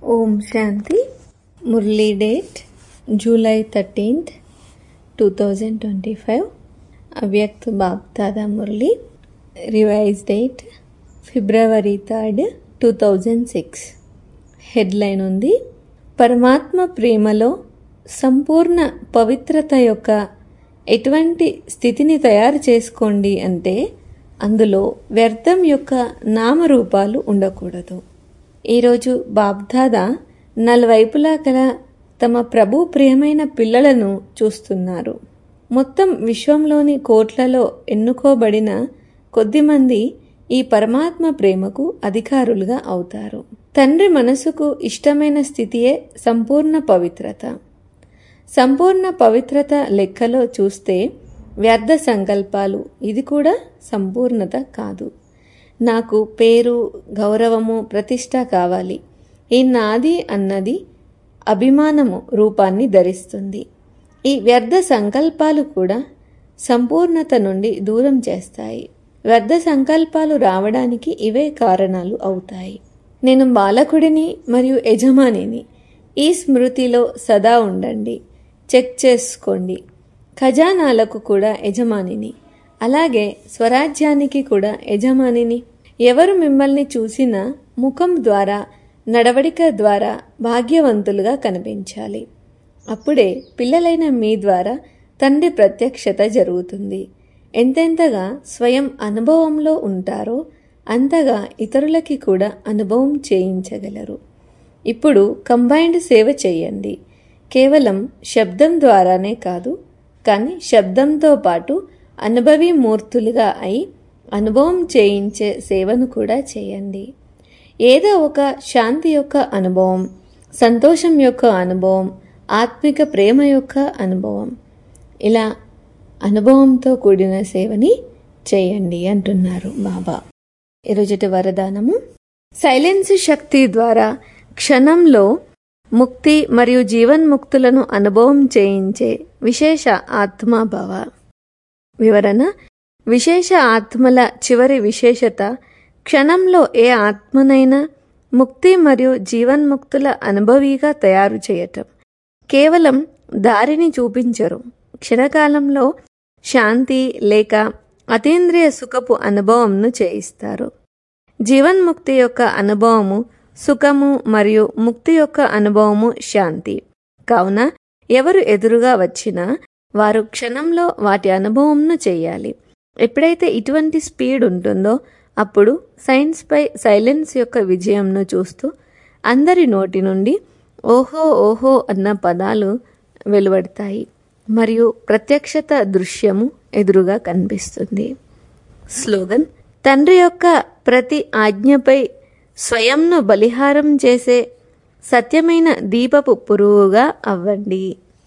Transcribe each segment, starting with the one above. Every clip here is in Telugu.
ఓం Shanti Murli date July thirteenth two thousand twenty five Avyakt Bap Dada Murli revise date February third two thousand six headline ఉంది పరమాత్మ ప్రేమలో సంపూర్ణ పవిత్రత యొక్క ఎటువంటి స్థితిని తయారు చేసుకోండి అంటే అందులో వ్యర్థం యొక్క నామరూపాలు ఉండకూడదు ఈరోజు బాబ్దాదా నలువైపులా గల తమ ప్రభు ప్రియమైన పిల్లలను చూస్తున్నారు మొత్తం విశ్వంలోని కోట్లలో ఎన్నుకోబడిన కొద్దిమంది ఈ పరమాత్మ ప్రేమకు అధికారులుగా అవుతారు తండ్రి మనసుకు ఇష్టమైన స్థితియే సంపూర్ణ పవిత్రత సంపూర్ణ పవిత్రత లెక్కలో చూస్తే వ్యర్థ సంకల్పాలు ఇది కూడా సంపూర్ణత కాదు నాకు పేరు గౌరవము ప్రతిష్ట కావాలి ఈ నాది అన్నది అభిమానము రూపాన్ని ధరిస్తుంది ఈ వ్యర్థ సంకల్పాలు కూడా సంపూర్ణత నుండి దూరం చేస్తాయి వ్యర్థ సంకల్పాలు రావడానికి ఇవే కారణాలు అవుతాయి నేను బాలకుడిని మరియు యజమానిని ఈ స్మృతిలో సదా ఉండండి చెక్ చేసుకోండి ఖజానాలకు కూడా యజమానిని అలాగే స్వరాజ్యానికి కూడా యజమానిని ఎవరు మిమ్మల్ని చూసినా ముఖం ద్వారా నడవడిక ద్వారా భాగ్యవంతులుగా కనిపించాలి అప్పుడే పిల్లలైన మీ ద్వారా తండ్రి ప్రత్యక్షత జరుగుతుంది ఎంతెంతగా స్వయం అనుభవంలో ఉంటారో అంతగా ఇతరులకి కూడా అనుభవం చేయించగలరు ఇప్పుడు కంబైన్డ్ సేవ చేయండి కేవలం శబ్దం ద్వారానే కాదు కానీ శబ్దంతో పాటు అనుభవీ మూర్తులుగా అయి అనుభవం చేయించే సేవను కూడా చేయండి ఏదో ఒక శాంతి యొక్క అనుభవం సంతోషం యొక్క అనుభవం ఆత్మిక ప్రేమ యొక్క అనుభవం ఇలా అనుభవంతో కూడిన సేవని చేయండి అంటున్నారు బాబా ఈరోజుటి వరదానము సైలెన్స్ శక్తి ద్వారా క్షణంలో ముక్తి మరియు జీవన్ముక్తులను అనుభవం చేయించే విశేష ఆత్మాభవ వివరణ విశేష ఆత్మల చివరి విశేషత క్షణంలో ఏ ఆత్మనైనా ముక్తి మరియు జీవన్ముక్తుల అనుభవిగా తయారు చేయటం కేవలం దారిని చూపించరు క్షణకాలంలో శాంతి లేక అతీంద్రియ సుఖపు అనుభవంను చేయిస్తారు జీవన్ముక్తి యొక్క అనుభవము సుఖము మరియు ముక్తి యొక్క అనుభవము శాంతి కావున ఎవరు ఎదురుగా వచ్చినా వారు క్షణంలో వాటి అనుభవంను చేయాలి ఎప్పుడైతే ఇటువంటి స్పీడ్ ఉంటుందో అప్పుడు సైన్స్పై సైలెన్స్ యొక్క విజయంను చూస్తూ అందరి నోటి నుండి ఓహో ఓహో అన్న పదాలు వెలువడతాయి మరియు ప్రత్యక్షత దృశ్యము ఎదురుగా కనిపిస్తుంది స్లోగన్ తండ్రి యొక్క ప్రతి ఆజ్ఞపై స్వయంను బలిహారం చేసే సత్యమైన దీపపు పురువుగా అవ్వండి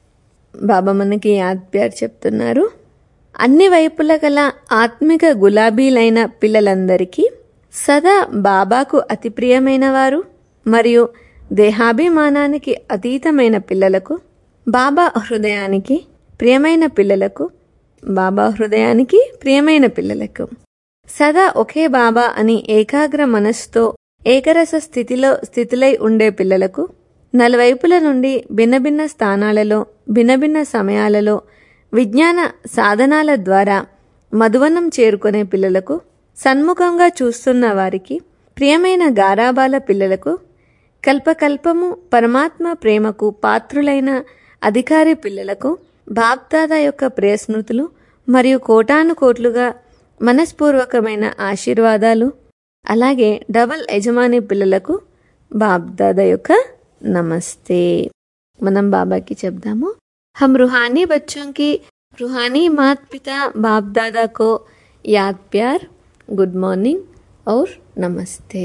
బాబా మనకి ఆత్ప్యార్ చెప్తున్నారు అన్ని వైపుల గల ఆత్మిక గులాబీలైన పిల్లలందరికీ సదా బాబాకు అతి ప్రియమైన వారు మరియు దేహాభిమానానికి అతీతమైన పిల్లలకు బాబా హృదయానికి ప్రియమైన పిల్లలకు బాబా హృదయానికి ప్రియమైన పిల్లలకు సదా ఒకే బాబా అని ఏకాగ్ర మనస్సుతో ఏకరస స్థితిలో స్థితిలై ఉండే పిల్లలకు నలువైపుల నుండి భిన్న భిన్న స్థానాలలో భిన్న భిన్న సమయాలలో విజ్ఞాన సాధనాల ద్వారా మధువనం చేరుకునే పిల్లలకు సన్ముఖంగా చూస్తున్న వారికి ప్రియమైన గారాబాల పిల్లలకు కల్పకల్పము పరమాత్మ ప్రేమకు పాత్రులైన అధికారి పిల్లలకు బాప్దాదా యొక్క ప్రియస్మృతులు మరియు కోటాను కోట్లుగా మనస్పూర్వకమైన ఆశీర్వాదాలు అలాగే డబల్ యజమాని పిల్లలకు బాబ్దాదా యొక్క నమస్తే మనం బాబాకి చెప్దాము हम रूहानी बच्चों की रूहानी मात पिता बाप दादा को याद प्यार గుడ్ మార్నింగ్ ఔర్ నమస్తే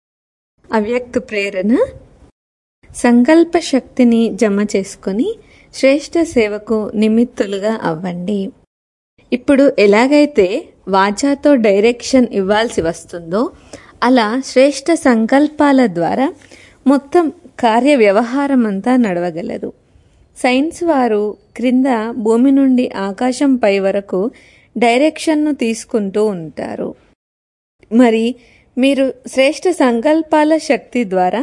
అవ్యక్త ప్రేరణ సంకల్ప శక్తిని జమ చేసుకొని శ్రేష్ఠ సేవకు నిమిత్తులుగా అవ్వండి ఇప్పుడు ఎలాగైతే వాచాతో డైరెక్షన్ ఇవ్వాల్సి వస్తుందో అలా శ్రేష్ఠ సంకల్పాల ద్వారా మొత్తం కార్య వ్యవహారం అంతా నడవగలదు సైన్స్ వారు క్రింద భూమి నుండి ఆకాశంపై వరకు డైరెక్షన్ను తీసుకుంటూ ఉంటారు మరి మీరు శ్రేష్ఠ సంకల్పాల శక్తి ద్వారా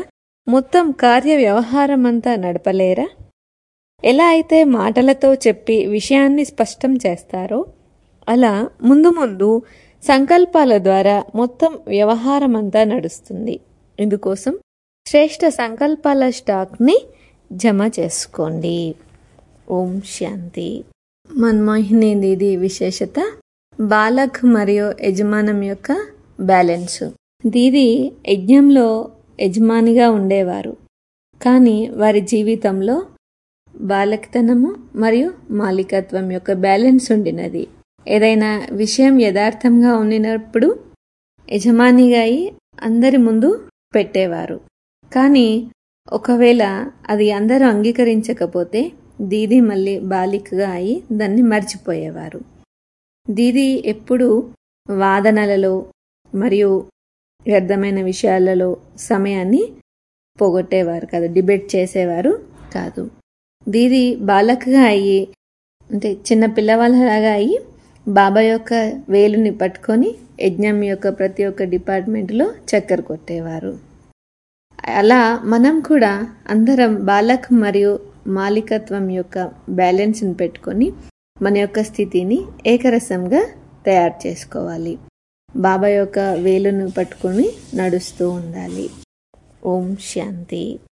మొత్తం కార్య వ్యవహారం అంతా నడపలేరా ఎలా అయితే మాటలతో చెప్పి విషయాన్ని స్పష్టం చేస్తారో అలా ముందు ముందు సంకల్పాల ద్వారా మొత్తం వ్యవహారం అంతా నడుస్తుంది ఇందుకోసం శ్రేష్ఠ సంకల్పాల స్టాక్ని జమ చేసుకోండి ఓం శాంతి మన్మోహిని దీది విశేషత బాలక్ మరియు యజమానం యొక్క బ్యాలెన్స్ దీది యజ్ఞంలో యజమానిగా ఉండేవారు కానీ వారి జీవితంలో బాలకతనము మరియు మాలికత్వం యొక్క బ్యాలెన్స్ ఉండినది ఏదైనా విషయం యథార్థంగా ఉండినప్పుడు యజమానిగా అయి అందరి ముందు పెట్టేవారు కానీ ఒకవేళ అది అందరూ అంగీకరించకపోతే దీది మళ్ళీ బాలికగా అయి దాన్ని మర్చిపోయేవారు దీది ఎప్పుడు వాదనలలో మరియు వ్యర్థమైన విషయాలలో సమయాన్ని పోగొట్టేవారు కాదు డిబేట్ చేసేవారు కాదు దీది బాలకగా అయ్యి అంటే చిన్న పిల్లవాళ్ళలాగా అయ్యి బాబా యొక్క వేలుని పట్టుకొని యజ్ఞం యొక్క ప్రతి ఒక్క డిపార్ట్మెంట్లో చక్కెర కొట్టేవారు అలా మనం కూడా అందరం బాలక్ మరియు మాలికత్వం యొక్క బ్యాలెన్స్ని పెట్టుకొని మన యొక్క స్థితిని ఏకరసంగా తయారు చేసుకోవాలి బాబా యొక్క వేలును పట్టుకొని నడుస్తూ ఉండాలి ఓం శాంతి